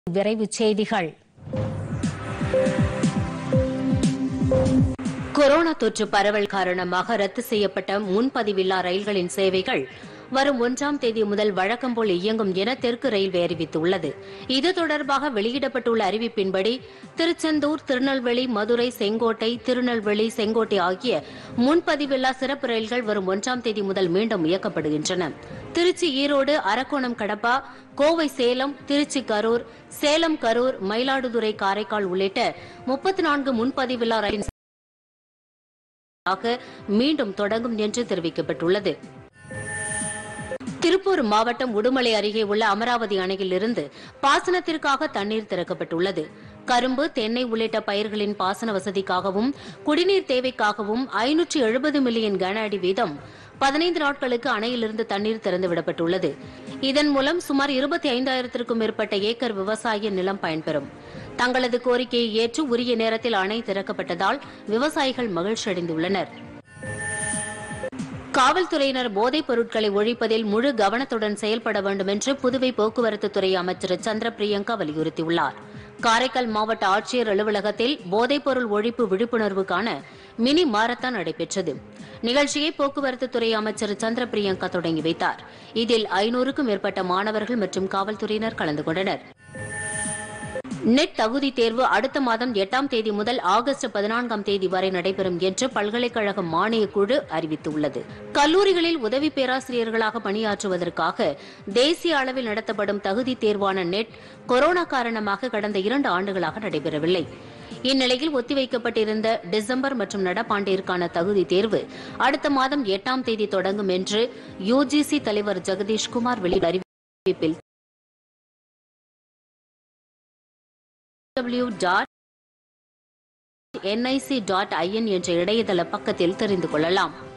விரைவுச் செய்திகள் கொரோனா தொற்று பரவல் காரணமாக ரத்து செய்யப்பட்ட முன்பதிவில்லா ரயில்களின் சேவைகள் வரும் ஒன்றாம் தேதி முதல் வழக்கம் போல் இயங்கும் என தெற்கு ரயில்வே அறிவித்துள்ளது இது தொடர்பாக வெளியிடப்பட்டுள்ள அறிவிப்பின்படி திருச்செந்தூர் திருநெல்வேலி மதுரை செங்கோட்டை திருநெல்வேலி செங்கோட்டை ஆகிய முன்பதிவில்லா சிறப்பு ரயில்கள் வரும் ஒன்றாம் தேதி முதல் மீண்டும் இயக்கப்படுகின்றன திருச்சி ஈரோடு அரக்கோணம் கடப்பா கோவை சேலம் திருச்சி கரூர் சேலம் கரூர் மயிலாடுதுறை காரைக்கால் உள்ளிட்ட முப்பத்தி நான்கு முன்பதிவில்லா ரயில் ஆக மீண்டும் தொடங்கும் என்று தெரிவிக்கப்பட்டுள்ளது திருப்பூர் மாவட்டம் உடுமலை அருகே உள்ள அமராவதி அணையிலிருந்து பாசனத்திற்காக தண்ணீர் திறக்கப்பட்டுள்ளது கரும்பு தென்னை உள்ளிட்ட பயிர்களின் பாசன வசதிக்காகவும் குடிநீர் தேவைக்காகவும் ஐநூற்று எழுபது மில்லியன் கன அடி வீதம் பதினைந்து நாட்களுக்கு அணையிலிருந்து தண்ணீர் திறந்துவிடப்பட்டுள்ளது இதன் மூலம் சுமார் இருபத்தி ஐந்தாயிரத்திற்கும் மேற்பட்ட ஏக்கர் விவசாய நிலம் பயன்பெறும் தங்களது கோரிக்கையை ஏற்று உரிய நேரத்தில் அணை திறக்கப்பட்டதால் விவசாயிகள் மகிழ்ச்சியடைந்துள்ளனர் காவல்துறையினர் போதைப் பொருட்களை ஒழிப்பதில் முழு கவனத்துடன் செயல்பட வேண்டும் என்று புதுவை போக்குவரத்து துறை அமைச்சர் சந்திர பிரியங்கா வலியுறுத்தியுள்ளார் காரைக்கால் மாவட்ட ஆட்சியர் அலுவலகத்தில் போதைப்பொருள் ஒழிப்பு விழிப்புணர்வுக்கான மினி மாரத்தான் நடைபெற்றது நிகழ்ச்சியை போக்குவரத்து துறை அமைச்சர் சந்திர பிரியங்கா தொடங்கி வைத்தார் இதில் ஐநூறுக்கும் மேற்பட்ட மாணவர்கள் மற்றும் காவல்துறையினர் கலந்து கொண்டனர் நெட் தகுதி தேர்வு அடுத்த மாதம் எட்டாம் தேதி முதல் ஆகஸ்ட் பதினான்காம் தேதி வரை நடைபெறும் என்று பல்கலைக்கழக மானியக் குழு அறிவித்துள்ளது கல்லூரிகளில் உதவி பேராசிரியர்களாக பணியாற்றுவதற்காக தேசிய அளவில் நடத்தப்படும் தகுதி தேர்வான நெட் கொரோனா காரணமாக கடந்த இரண்டு ஆண்டுகளாக நடைபெறவில்லை இந்நிலையில் ஒத்திவைக்கப்பட்டிருந்த டிசம்பர் மற்றும் நடப்பாண்டிற்கான தகுதி தேர்வு அடுத்த மாதம் எட்டாம் தேதி தொடங்கும் என்று யுஜிசி தலைவர் ஜெகதீஷ்குமார் வெளியிட்ட அறிவிப்பில் www.nic.in என்ற இணையதள பக்கத்தில் தெரிந்து கொள்ளலாம்